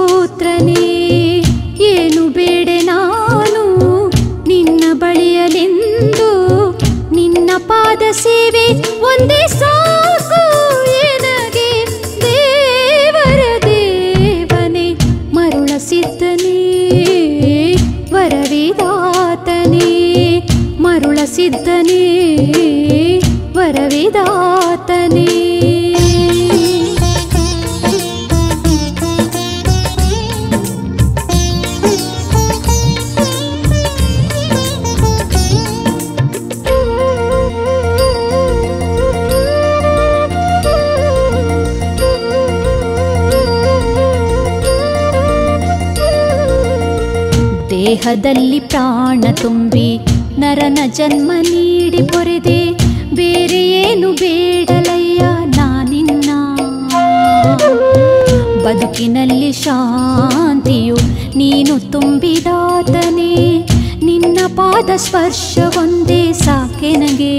ಸೂತ್ರನೇ ಏನು ಬೇಡೆ ನಾನು ನಿನ್ನ ಬಳಿಯಲೆಂದು ನಿನ್ನ ಪಾದ ಸೇವೆ ಒಂದೇ ಸಾಕು ಎನಗೆ ದೇವರ ದೇವನೇ ಮರುಳ ಸಿದ್ಧನೇ ವರವಿದಾತನೇ ಮರುಳ ಸಿದ್ಧನೇ ವರವಿದಾತನೇ ದೇಹದಲ್ಲಿ ಪ್ರಾಣ ತುಂಬಿ ನರನ ಜನ್ಮ ನೀಡಿ ಪೊರೆದೆ ಬೇರೆ ಏನು ಬೇಡಲಯ್ಯ ನಾನಿನ್ನ ಬದುಕಿನಲ್ಲಿ ಶಾಂತಿಯು ನೀನು ತುಂಬಿದಾತನೇ ನಿನ್ನ ಪಾದ ಸ್ಪರ್ಶ ಒಂದೇ ಸಾಕೆನಗೆ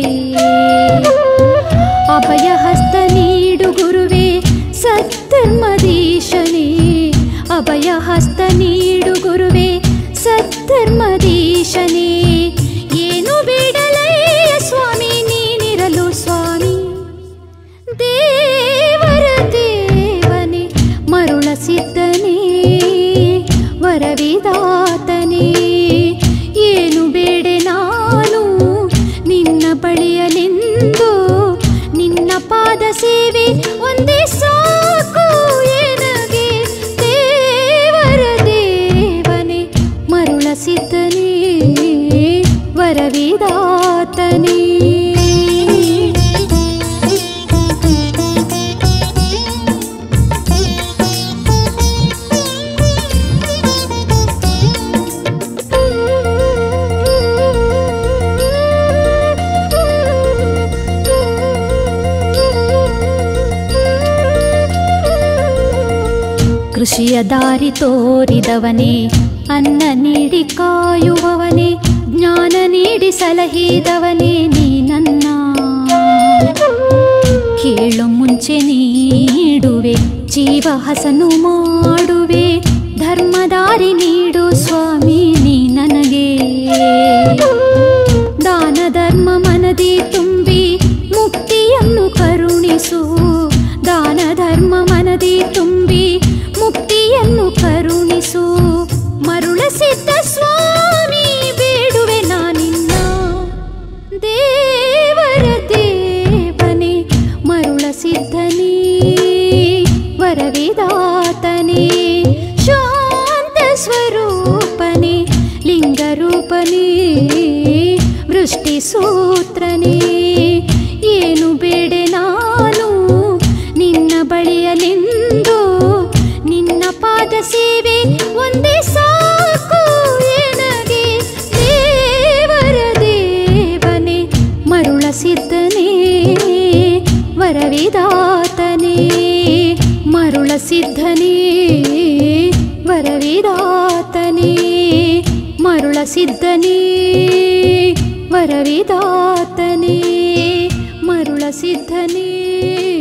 ಅಭಯ ಹಸ್ತ ನೀಡು ಗುರುವೇ ಸದ್ಧರ್ಮದೀಶನೇ ಅಭಯ ಹಸ್ತ ನೀಡು ಗುರುವೇ ಸದ್ಧರ್ಮದೀಶನೇ ಏನು ಬೇಡಲಯ್ಯ ಸ್ವಾಮಿ ನೀನಿರಲು ಸ್ವಾಮಿ ದೇವರ ದೇವನೇ ಮರುಳ ಸಿದ್ಧನೇ ವರವಿದಾತನೇ ಏನು ಬೇಡೆ ನಾನು ನಿನ್ನ ಬಳಿಯಲೆಂದು ನಿನ್ನ ಪಾದ ಸೇವೆ ಒಂದೇ ಸಾಕು ಎನಗೆ ದೇವರ ದೇವನೇ ಮರುಳ ಸಿದ್ಧನೇ ವರವಿದಾತನೇ ಕೃಷಿಯ ದಾರಿ ತೋರಿದವನೇ ಅನ್ನ ನೀಡಿ ಕಾಯುವವನೇ ಜ್ಞಾನ ನೀಡಿ ಸಲಹಿದವನೇ ನೀ ನನ್ನ ಕೇಳು ಮುಂಚೆ ನೀಡುವೆ ಜೀವ ಹಸನು ಮಾಡುವೆ ಧರ್ಮದಾರಿ ನೀಡು ಸ್ವಾಮಿ ನೀ ನನಗೆ ದಾನ ಧರ್ಮ ಮನದಿ ತುಂಬಿ ಮುಕ್ತಿಯನ್ನು ಕರುಣಿಸು ದಾನ ಧರ್ಮ ಮನದಿ ತುಂಬಿ ಮುಕ್ತಿಯನ್ನು ಕರುಣಿಸು ಮರುಳ ಸಿದ್ಧ ಸ್ವಾಮಿ ಬೇಡುವೆ ನಾನಿನ್ನ ದೇವರ ದೇವನೇ ಮರುಳ ಸಿದ್ಧನೇ ವರವಿದಾತನೇ ಶಾಂತ ಸ್ವರೂಪನೇ ಲಿಂಗರೂಪನೇ ವೃಷ್ಟಿ ಸೂತ್ರನೇ ಏನು ಬೇಡೆ ನಾನು ನಿನ್ನ ಬಳಿಯಲೆಂದು ನಿನ್ನ ಪಾದ ಸೇವೆ ಒಂದೇ ಸಾಕು ಎನಗೆ ದೇವರ ದೇವನೇ ಮರುಳ ಸಿದ್ಧನೇ ವರವಿದಾತನೇ ಮರುಳ ಸಿದ್ಧನೇ ವರವಿದಾತನೇ ಮರುಳ ಸಿದ್ಧನೇ ವರವಿದಾತನೇ ಮರುಳ ಸಿದ್ಧನೇ